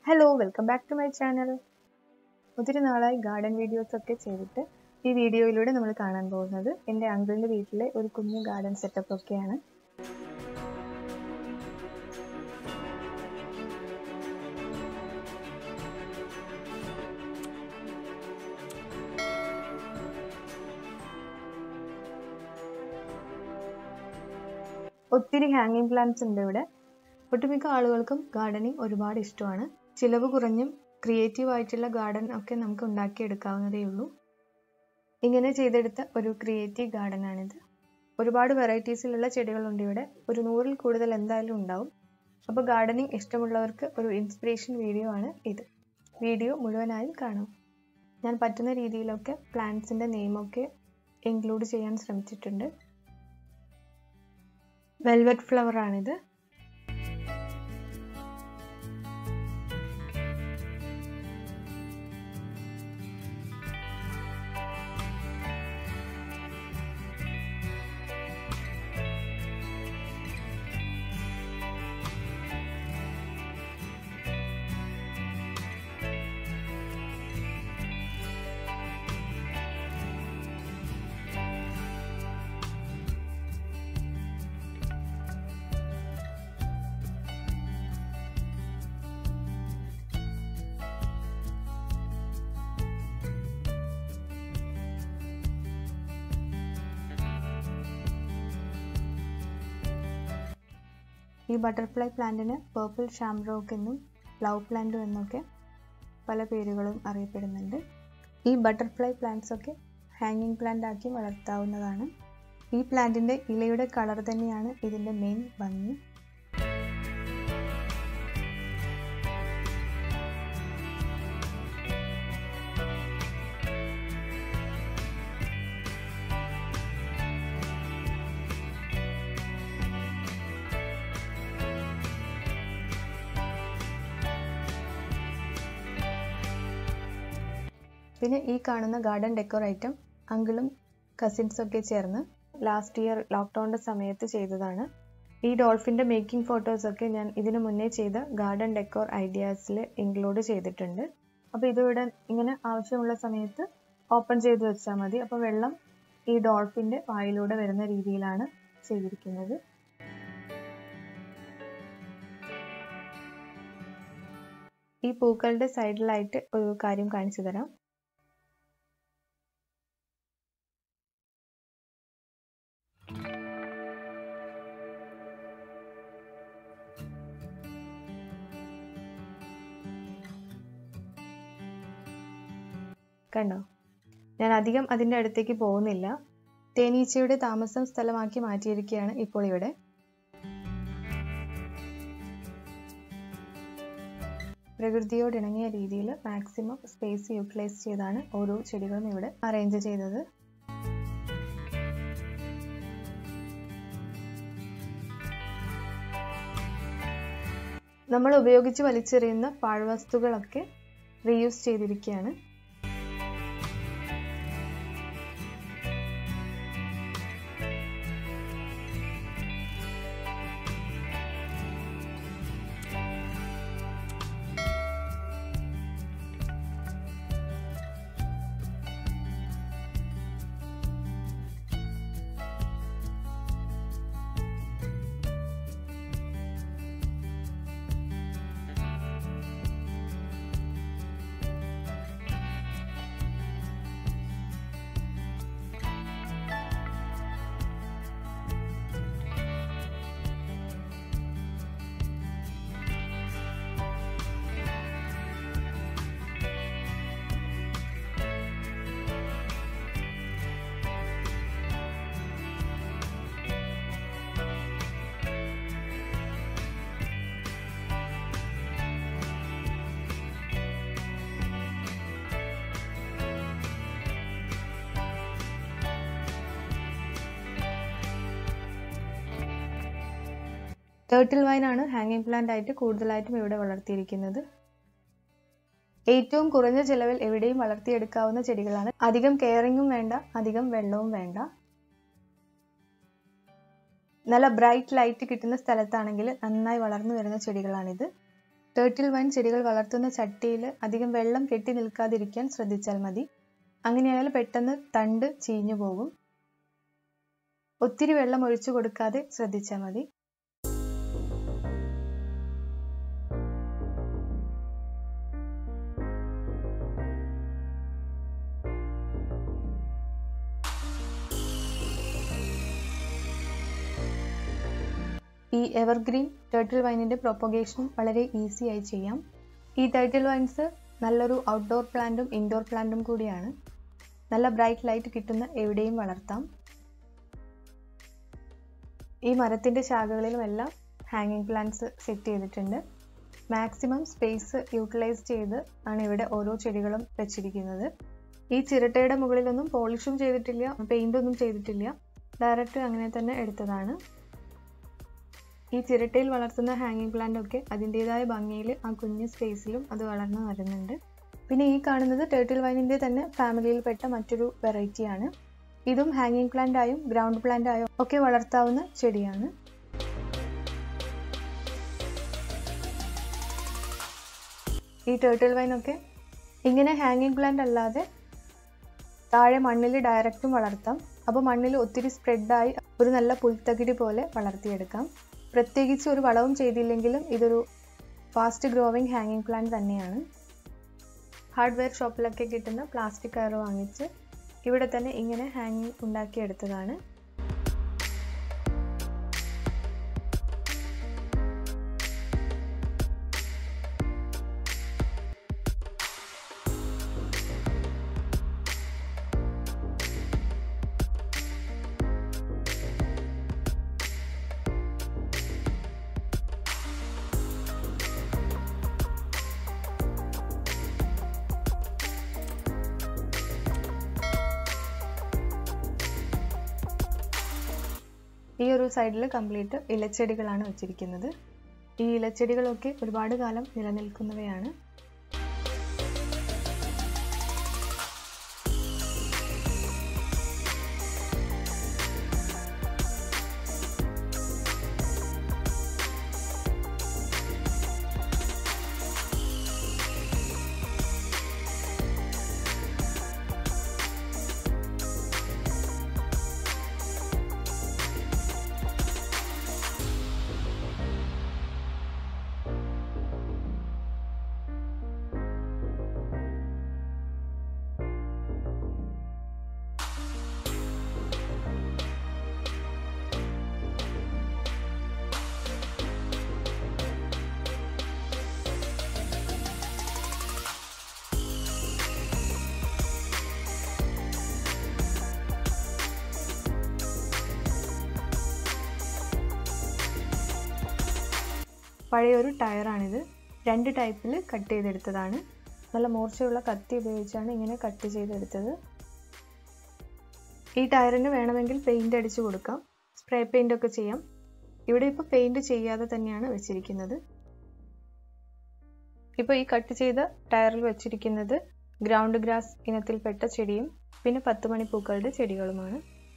hello welcome back to my channel ഒത്തിരി നാളായി garden videos ഒക്കെ ചെയ്തിട്ട് ഈ വീഡിയോയിലൂടെ നമ്മൾ കാണാൻ പോകുന്നത് എൻ്റെ അങ്കിളിൻ്റെ വീട്ടിലെ ഒരു കുഞ്ഞു ഗാർഡൻ സെറ്റപ്പ് ഒക്കെയാണ് ഒത്തിരി ഹാങ്ങിങ് പ്ലാന്റ്സ് ഉണ്ട് ഇവിടെ ഒട്ടുമിക്ക ആളുകൾക്കും ഗാർഡനിങ് ഒരുപാട് ഇഷ്ടമാണ് ചിലവ് കുറഞ്ഞും ക്രിയേറ്റീവ് ആയിട്ടുള്ള ഗാർഡൻ ഒക്കെ നമുക്ക് ഉണ്ടാക്കിയെടുക്കാവുന്നതേ ഉള്ളൂ ഇങ്ങനെ ചെയ്തെടുത്ത ഒരു ക്രിയേറ്റീവ് ഗാർഡൻ ആണിത് ഒരുപാട് വെറൈറ്റീസിലുള്ള ചെടികളുണ്ട് ഇവിടെ ഒരു നൂറിൽ കൂടുതൽ എന്തായാലും ഉണ്ടാവും അപ്പോൾ ഗാർഡനിങ് ഇഷ്ടമുള്ളവർക്ക് ഒരു ഇൻസ്പിറേഷൻ വീഡിയോ ആണ് ഇത് വീഡിയോ മുഴുവനായും കാണാം ഞാൻ പറ്റുന്ന രീതിയിലൊക്കെ പ്ലാന്റ്സിൻ്റെ നെയിമൊക്കെ ഇൻക്ലൂഡ് ചെയ്യാൻ ശ്രമിച്ചിട്ടുണ്ട് വെൽവെറ്റ് ഫ്ലവർ ആണിത് ഈ ബട്ടർഫ്ലൈ പ്ലാന്റിന് പേർപ്പിൾ ഷാംറോക്ക് എന്നും ലവ് പ്ലാന്റും എന്നൊക്കെ പല പേരുകളും അറിയപ്പെടുന്നുണ്ട് ഈ ബട്ടർഫ്ലൈ പ്ലാന്റ്സ് ഒക്കെ ഹാങ്ങിങ് പ്ലാന്റ് ആക്കി വളർത്താവുന്നതാണ് ഈ പ്ലാന്റിന്റെ ഇലയുടെ കളർ തന്നെയാണ് ഇതിന്റെ മെയിൻ ഭംഗി പിന്നെ ഈ കാണുന്ന ഗാർഡൻ ഡെക്കോർ ഐറ്റം അങ്കിളും കസിൻസും ഒക്കെ ചേർന്ന് ലാസ്റ്റ് ഇയർ ലോക്ക്ഡൗണിൻ്റെ സമയത്ത് ചെയ്തതാണ് ഈ ഡോൾഫിൻ്റെ മേക്കിംഗ് ഫോട്ടോസൊക്കെ ഞാൻ ഇതിനു മുന്നേ ചെയ്ത ഗാർഡൻ ഡെക്കോർ ഐഡിയാസിൽ ഇൻക്ലൂഡ് ചെയ്തിട്ടുണ്ട് അപ്പോൾ ഇതിവിടെ ഇങ്ങനെ ആവശ്യമുള്ള സമയത്ത് ഓപ്പൺ ചെയ്ത് വെച്ചാൽ മതി അപ്പോൾ വെള്ളം ഈ ഡോൾഫിൻ്റെ വായിലൂടെ വരുന്ന രീതിയിലാണ് ചെയ്തിരിക്കുന്നത് ഈ പൂക്കളുടെ സൈഡിലായിട്ട് ഒരു കാര്യം കാണിച്ചു തരാം കണ്ടോ ഞാൻ അധികം അതിൻ്റെ അടുത്തേക്ക് പോകുന്നില്ല തേനീച്ചയുടെ താമസം സ്ഥലമാക്കി മാറ്റിയിരിക്കുകയാണ് ഇപ്പോൾ ഇവിടെ പ്രകൃതിയോട് ഇണങ്ങിയ രീതിയിൽ മാക്സിമം സ്പേസ് യൂട്ടിലൈസ് ചെയ്താണ് ഓരോ ചെടികളും ഇവിടെ അറേഞ്ച് ചെയ്തത് നമ്മൾ ഉപയോഗിച്ച് വലിച്ചെറിയുന്ന പാഴ്വസ്തുക്കളൊക്കെ റീയൂസ് ചെയ്തിരിക്കുകയാണ് ടേർട്ടിൽ വൈനാണ് ഹാങ്ങിങ് പ്ലാന്റ് ആയിട്ട് കൂടുതലായിട്ടും ഇവിടെ വളർത്തിയിരിക്കുന്നത് ഏറ്റവും കുറഞ്ഞ ചിലവിൽ എവിടെയും വളർത്തിയെടുക്കാവുന്ന ചെടികളാണ് അധികം കെയറിങ്ങും വേണ്ട അധികം വെള്ളവും വേണ്ട നല്ല ബ്രൈറ്റ് ലൈറ്റ് കിട്ടുന്ന സ്ഥലത്താണെങ്കിൽ നന്നായി വളർന്നു വരുന്ന ചെടികളാണിത് ടേർട്ടിൽ വൈൻ ചെടികൾ വളർത്തുന്ന ചട്ടിയിൽ അധികം വെള്ളം കെട്ടി നിൽക്കാതിരിക്കാൻ ശ്രദ്ധിച്ചാൽ മതി അങ്ങനെയായാൽ പെട്ടെന്ന് തണ്ട് ചീഞ്ഞു പോകും ഒത്തിരി വെള്ളം ഒഴിച്ചു കൊടുക്കാതെ ശ്രദ്ധിച്ചാൽ മതി ഈ എവർഗ്രീൻ ടേർട്ടിൽ വൈനിന്റെ പ്രൊപ്പഗേഷൻ വളരെ ഈസി ആയി ചെയ്യാം ഈ ടേർട്ടിൽ വൈൻസ് നല്ലൊരു ഔട്ട്ഡോർ പ്ലാന്റും ഇൻഡോർ പ്ലാന്റും കൂടിയാണ് നല്ല ബ്രൈറ്റ് ലൈറ്റ് കിട്ടുന്ന എവിടെയും വളർത്താം ഈ മരത്തിന്റെ ശാഖകളിലുമെല്ലാം ഹാങ്ങിങ് പ്ലാന്റ്സ് സെറ്റ് ചെയ്തിട്ടുണ്ട് മാക്സിമം സ്പേസ് യൂട്ടിലൈസ് ചെയ്ത് ആണ് ഇവിടെ ഓരോ ചെടികളും വെച്ചിരിക്കുന്നത് ഈ ചിരട്ടയുടെ മുകളിലൊന്നും പോളിഷും ചെയ്തിട്ടില്ല പെയിന്റ് ഒന്നും ചെയ്തിട്ടില്ല ഡയറക്റ്റ് അങ്ങനെ തന്നെ എടുത്തതാണ് ഈ ചിരട്ടയിൽ വളർത്തുന്ന ഹാങ്ങിങ് പ്ലാന്റ് ഒക്കെ അതിൻ്റെതായ ഭംഗിയിൽ ആ കുഞ്ഞു സ്പേസിലും അത് വളർന്നു വരുന്നുണ്ട് പിന്നെ ഈ കാണുന്നത് ടേർട്ടിൽ വൈനിന്റെ തന്നെ ഫാമിലിയിൽപ്പെട്ട മറ്റൊരു വെറൈറ്റിയാണ് ഇതും ഹാങ്ങിങ് പ്ലാന്റ് ആയും ഗ്രൗണ്ട് പ്ലാന്റ് ആയും ഒക്കെ വളർത്താവുന്ന ചെടിയാണ് ഈ ടേർട്ടിൽ വൈൻ ഒക്കെ ഇങ്ങനെ ഹാങ്ങിങ് പ്ലാന്റ് അല്ലാതെ താഴെ മണ്ണിൽ ഡയറക്റ്റും വളർത്താം അപ്പോൾ മണ്ണിൽ ഒത്തിരി സ്പ്രെഡായി ഒരു നല്ല പുൽത്തകിടി പോലെ വളർത്തിയെടുക്കാം പ്രത്യേകിച്ച് ഒരു വളവും ചെയ്തില്ലെങ്കിലും ഇതൊരു ഫാസ്റ്റ് ഗ്രോവിങ് ഹാങ്ങിങ് പ്ലാന്റ് തന്നെയാണ് ഹാർഡ്വെയർ ഷോപ്പിലൊക്കെ കിട്ടുന്ന പ്ലാസ്റ്റിക് കയർ വാങ്ങിച്ച് ഇവിടെ തന്നെ ഇങ്ങനെ ഹാങ്ങിങ് ഉണ്ടാക്കിയെടുത്തതാണ് ഈ ഒരു സൈഡിൽ കംപ്ലീറ്റ് ഇലച്ചെടികളാണ് വെച്ചിരിക്കുന്നത് ഈ ഇലച്ചെടികളൊക്കെ ഒരുപാട് കാലം നിലനിൽക്കുന്നവയാണ് പഴയൊരു ടയറാണിത് രണ്ട് ടൈപ്പിൽ കട്ട് ചെയ്തെടുത്തതാണ് നല്ല മൂർച്ചയുള്ള കത്തി ഉപയോഗിച്ചാണ് ഇങ്ങനെ കട്ട് ചെയ്തെടുത്തത് ഈ ടയറിന് വേണമെങ്കിൽ പെയിന്റ് അടിച്ചു കൊടുക്കാം സ്പ്രേ പെയിന്റ് ഒക്കെ ചെയ്യാം ഇവിടെ ഇപ്പോൾ പെയിന്റ് ചെയ്യാതെ തന്നെയാണ് വെച്ചിരിക്കുന്നത് ഇപ്പോൾ ഈ കട്ട് ചെയ്ത ടയറിൽ വെച്ചിരിക്കുന്നത് ഗ്രൗണ്ട് ഗ്രാസ് ഇനത്തിൽപ്പെട്ട ചെടിയും പിന്നെ പത്ത് മണി പൂക്കളുടെ ചെടികളുമാണ്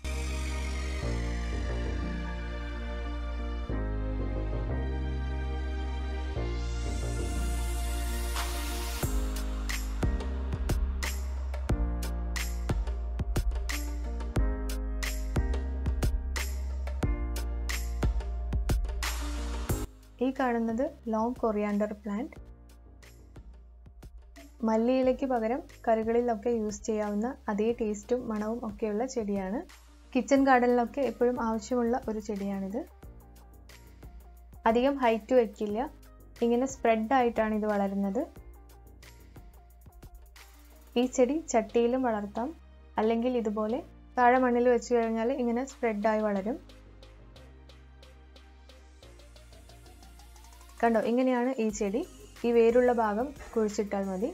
ഈ കാണുന്നത് ലോങ് കൊറിയാണ്ടർ പ്ലാന്റ് മല്ലിയിലയ്ക്ക് പകരം കറികളിലൊക്കെ യൂസ് ചെയ്യാവുന്ന അതേ ടേസ്റ്റും മണവും ഒക്കെയുള്ള ചെടിയാണ് കിച്ചൺ ഗാർഡനിലൊക്കെ എപ്പോഴും ആവശ്യമുള്ള ഒരു ചെടിയാണിത് അധികം ഹൈറ്റ് വയ്ക്കില്ല ഇങ്ങനെ സ്പ്രെഡ് ആയിട്ടാണ് ഇത് വളരുന്നത് ഈ ചെടി ചട്ടിയിലും വളർത്താം അല്ലെങ്കിൽ ഇതുപോലെ താഴെ മണ്ണിൽ വെച്ച് കഴിഞ്ഞാൽ ഇങ്ങനെ സ്പ്രെഡായി വളരും കണ്ടോ ഇങ്ങനെയാണ് ഈ ചെടി ഈ വേരുള്ള ഭാഗം കുഴിച്ചിട്ടാൽ മതി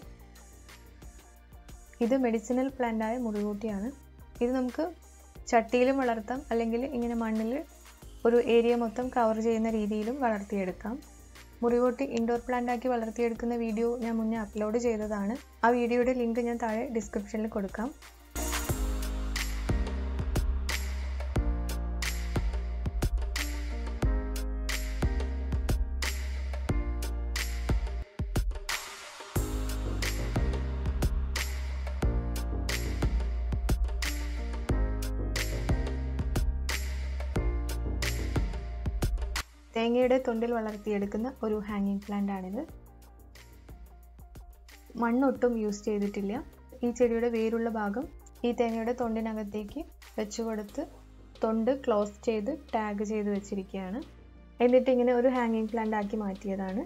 ഇത് മെഡിസിനൽ പ്ലാന്റ് ആയ മുറികൂട്ടിയാണ് ഇത് നമുക്ക് ചട്ടിയിലും വളർത്താം അല്ലെങ്കിൽ ഇങ്ങനെ മണ്ണിൽ ഒരു ഏരിയ മൊത്തം കവർ ചെയ്യുന്ന രീതിയിലും വളർത്തിയെടുക്കാം മുറികൂട്ടി ഇൻഡോർ പ്ലാന്റ് ആക്കി വളർത്തിയെടുക്കുന്ന വീഡിയോ ഞാൻ മുന്നേ അപ്ലോഡ് ചെയ്തതാണ് ആ വീഡിയോയുടെ ലിങ്ക് ഞാൻ താഴെ ഡിസ്ക്രിപ്ഷനിൽ കൊടുക്കാം തേങ്ങയുടെ തൊണ്ടിൽ വളർത്തിയെടുക്കുന്ന ഒരു ഹാങ്ങിങ് പ്ലാന്റ് ആണിത് മണ്ണൊട്ടും യൂസ് ചെയ്തിട്ടില്ല ഈ ചെടിയുടെ വേരുള്ള ഭാഗം ഈ തേങ്ങയുടെ തൊണ്ടിനകത്തേക്ക് വെച്ച് കൊടുത്ത് തൊണ്ട് ക്ലോസ് ചെയ്ത് ടാഗ് ചെയ്ത് വെച്ചിരിക്കുകയാണ് എന്നിട്ട് ഇങ്ങനെ ഒരു ഹാങ്ങിങ് പ്ലാന്റ് ആക്കി മാറ്റിയതാണ്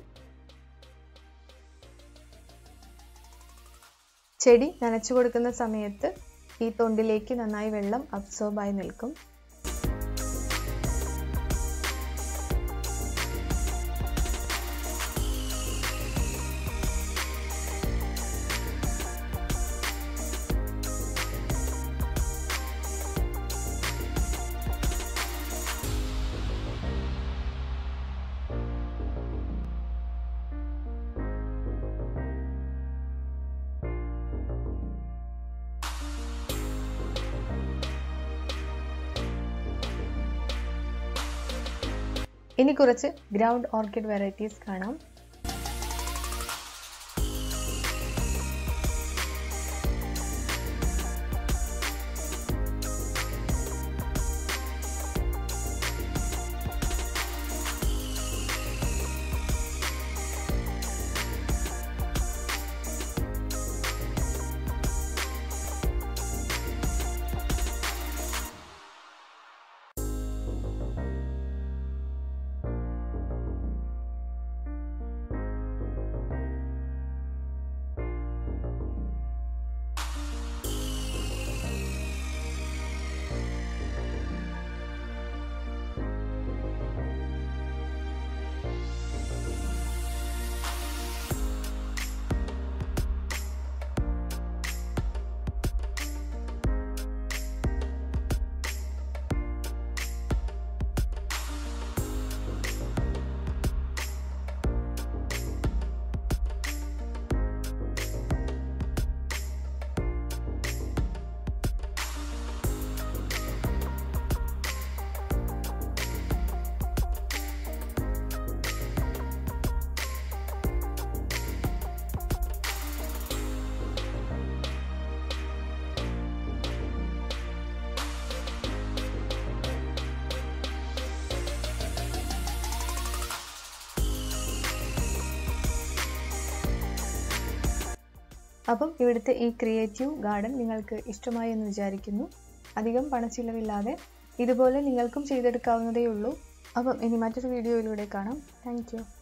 ചെടി നനച്ചു കൊടുക്കുന്ന സമയത്ത് ഈ തൊണ്ടിലേക്ക് നന്നായി വെള്ളം അബ്സോർബായി നിൽക്കും ഇനി കുറച്ച് ഗ്രൗണ്ട് ഓർക്കിഡ് വെറൈറ്റീസ് കാണാം അപ്പം ഇവിടുത്തെ ഈ ക്രിയേറ്റീവ് ഗാർഡൻ നിങ്ങൾക്ക് ഇഷ്ടമായി എന്ന് വിചാരിക്കുന്നു അധികം പണച്ചിലവില്ലാതെ ഇതുപോലെ നിങ്ങൾക്കും ചെയ്തെടുക്കാവുന്നതേ ഉള്ളൂ അപ്പം ഇനി മറ്റൊരു വീഡിയോയിലൂടെ കാണാം താങ്ക്